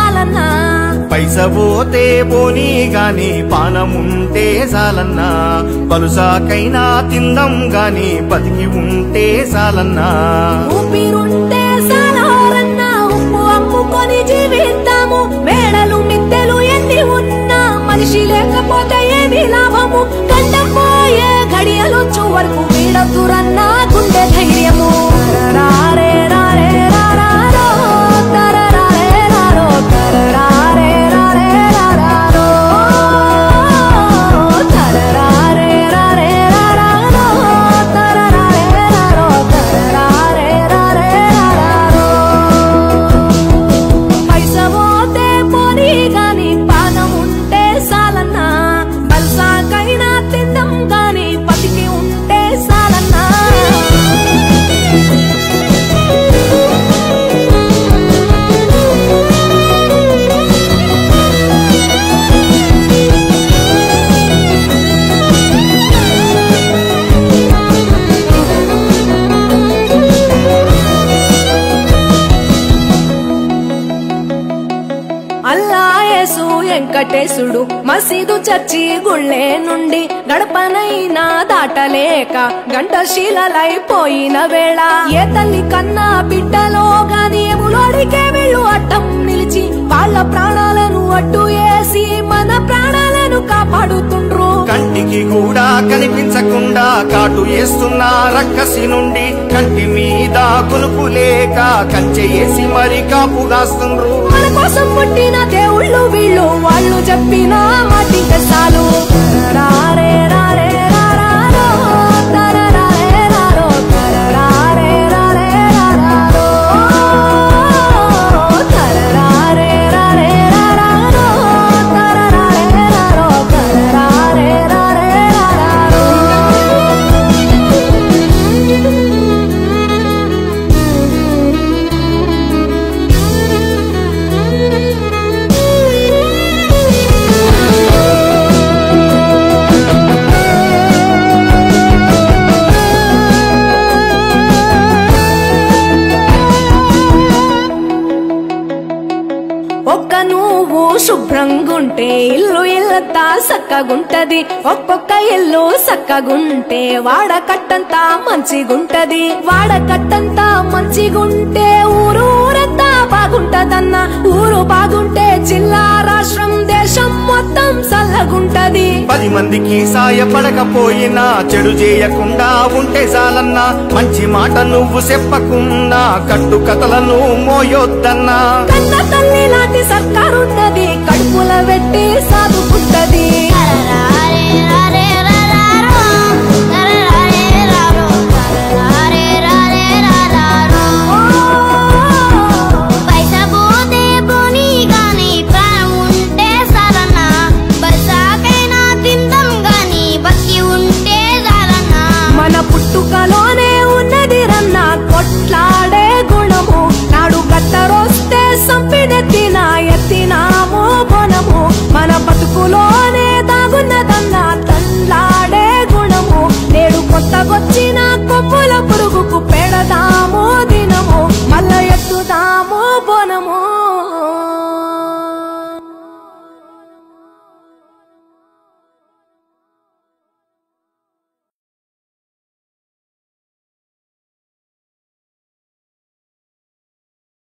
చాలన్నా పైస పోతే పోనీ గాని పానముంటే చాలన్నా పలుసాకైనా తిందాం గాని బతికి ఉంటే చాలన్నా ఊపిరుంటే సాలారన్నా ఉప్పు అమ్ముకొని జీవిద్దాము మేడలు మిద్దెలు ఎన్ని ఉన్నా మనిషి లేకపోతే ఏమి లాభము గండం పోయే ఘడియలొచ్చు వరకు వీడదురన్నా గుండె ధైర్యము తరరారే రారే రారారో, తరరారే రారో, తరరారే రారే రారారో. తరరారే రారే రారారో, తరరారే రారో, తరరారే రారే రారారో. పైస పోతే పోనీ గాని పానం ఉంటే సాలన్నా బల్సాకైనా తిందాం గాని బతికి ఉంటే సాలన్నా అల్లాయేసు వెంకటేశుడు మసీదు చర్చి గుళ్ళే నుండి గడపనైనా దాటలేక గంటశీలలైపోయిన వేళ ఏ తల్లి కన్నా బిడ్డలో గాని ఎములోడికే వీళ్ళు అడ్డం నిలిచి వాళ్ళ ప్రాణాలను అడ్డు వేసి మన ప్రాణాలను కాపాడుతుండ్రు కంటికి కూడా కనిపించకుండా కాటు వేస్తున్న రక్కసి నుండి కంటి మీద కొలుపు లేక కంచె వేసి మరి కాపు కాస్తుండ్రు మన కోసం పుట్టిన దేవుళ్ళు వీళ్ళు వాళ్ళు చెప్పిన మాటింక చాలు తరరారే రారే రారారో, తరరారే రారో, తరరారే రారే రారారో. తరరారే రారే రారారో, తరరారే రారో, తరరారే రారే ఒక్క నువ్వు శుభ్రంగుంటే ఇల్లు ఇల్లంతా సక్కగుంటది ఒక్కొక్క ఇల్లు సక్కగుంటే వాడకట్టంతా మంచిగుంటది వాడకట్టంతా మంచిగుంటే ఊరు ఊరంతా బాగుంటదన్న ఊరు బాగుంటే జిల్లా రాష్ట్రం దేశం మొత్తం సల్లగుంటది పది మందికి సాయపడకపోయినా చెడు చేయకుండా ఉంటే చాలన్నా మంచి మాట నువ్వు చెప్పకున్నా కట్టు కథలను మోయొద్దన్నా కన్న తల్లి లాంటి సర్కారున్నది కడుపుల పెట్టి సాదుకుంటది పైస పోతే పోనీ గాని ప్రాణం ఉంటే సాలన్నా బల్సాకైనా తిందాం గాని బతికి ఉంటే సాలన్నా మన పుట్టుకలోనే ఉన్నది రన్న కొట్లాడే గుణము నాడు గట్టరొస్తే సంపినెత్తిన ఎత్తిన